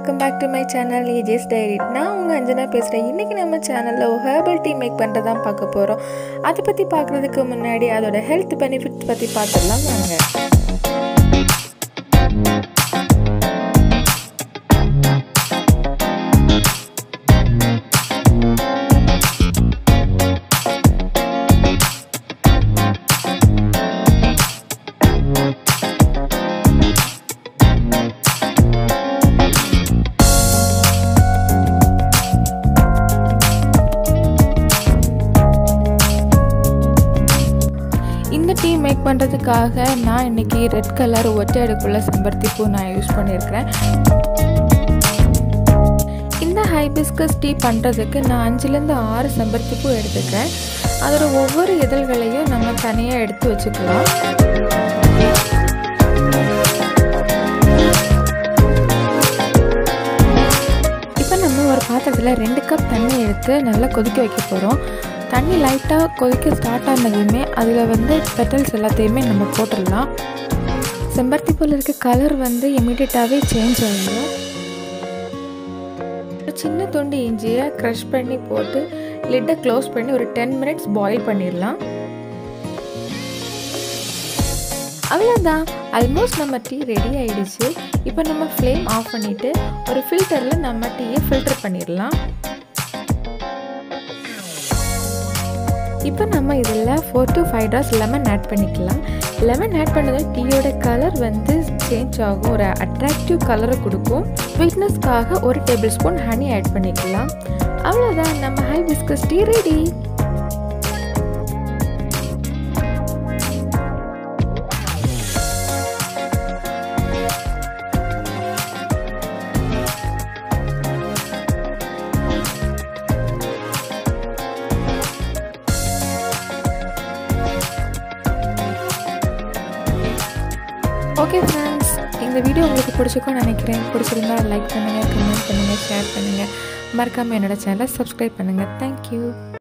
welcome back to my channel AJ's diary நான் உங்கள் அஞ்சனா பேசுகிறேன் இன்றைக்கி நம்ம சேனலில் ஒரு ஹேர்பல் டீ மேக் பண்ணுறதான் பார்க்க போகிறோம் அதை பற்றி பார்க்குறதுக்கு முன்னாடி அதோட ஹெல்த் பெனிஃபிட்ஸ் பற்றி பார்த்துடலாம் வாங்க இந்த டீ மேக் பண்ணுறதுக்காக நான் இன்றைக்கி ரெட் கலர் ஒற்றை அடுக்குள்ள செம்பருத்தி பூ நான் யூஸ் பண்ணியிருக்கிறேன் இந்த ஹைபிஸ்கஸ் டீ பண்ணுறதுக்கு நான் அஞ்சுலேருந்து ஆறு செம்பருத்தி பூ எடுத்துக்கிறேன் அதோட ஒவ்வொரு இதழ்களையும் நம்ம தனியாக எடுத்து வச்சுக்கலாம் இப்போ நம்ம ஒரு பாத்திரத்தில் ரெண்டு கப் தண்ணி எடுத்து நல்லா கொதிக்க வைக்க போகிறோம் தண்ணி லைட்டாக கொதிக்க ஸ்டார்ட் ஆனதுமே அதில் வந்து பெட்டல்ஸ் எல்லாத்தையுமே நம்ம போட்டுடலாம் செம்பருத்தி பூவில் இருக்க கலர் வந்து இமீடியட்டாகவே சேஞ்ச் ஆகிடும் ஒரு சின்ன துண்டு இஞ்சியை க்ரஷ் பண்ணி போட்டு லிட்டை க்ளோஸ் பண்ணி ஒரு டென் மினிட்ஸ் பாயில் பண்ணிடலாம் அவ்வளோதான் ஆல்மோஸ்ட் நம்ம டீ ரெடி ஆயிடுச்சு இப்போ நம்ம ஃப்ளேம் ஆஃப் பண்ணிவிட்டு ஒரு ஃபில்டரில் நம்ம டீயை ஃபில்டர் பண்ணிடலாம் இப்போ நம்ம இதில் four to five drops lemon add பண்ணிக்கலாம் லெமன் ஆட் பண்ணதும் டீயோட கலர் வந்து சேஞ்ச் ஆகும் ஒரு அட்ராக்டிவ் கலரை கொடுக்கும் ஸ்வீட்னஸ்க்காக ஒரு டேபிள் ஸ்பூன் ஹனி ஆட் பண்ணிக்கலாம் அவ்வளோதான் நம்ம hibiscus tea ready okay friends இந்த வீடியோ உங்களுக்கு பிடிச்சிருக்கோன்னு நினைக்கிறேன் பிடிச்சிருந்தா லைக் பண்ணுங்கள் கமெண்ட் பண்ணுங்கள் ஷேர் பண்ணுங்கள் மறக்காமல் என்னோடய சேனலை சப்ஸ்கிரைப் பண்ணுங்கள் தேங்க்யூ